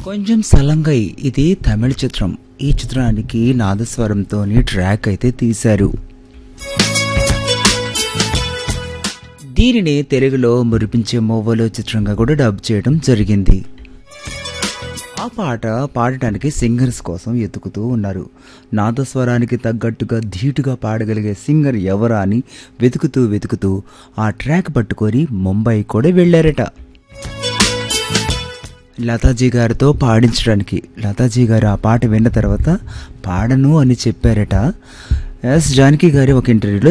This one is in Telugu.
కొంచెం సలంగై ఇది తమిళ చిత్రం ఈ చిత్రానికి నాదస్వరంతోని ట్రాక్ అయితే తీశారు దీనిని తెలుగులో మురిపించే మోవలో చిత్రంగా కూడా డబ్ చేయడం జరిగింది ఆ పాట పాడటానికి సింగర్స్ కోసం ఎతుకుతూ ఉన్నారు నాదస్వరానికి తగ్గట్టుగా ధీటుగా పాడగలిగే సింగర్ ఎవరా అని వెతుకుతూ వెతుకుతూ ఆ ట్రాక్ పట్టుకొని ముంబై కూడా వెళ్ళారట లతాజీ గారితో పాడించడానికి లతాజీ గారు ఆ పాట విన్న తర్వాత పాడను అని చెప్పారట ఎస్ జానకి గారి ఒక ఇంటర్వ్యూలో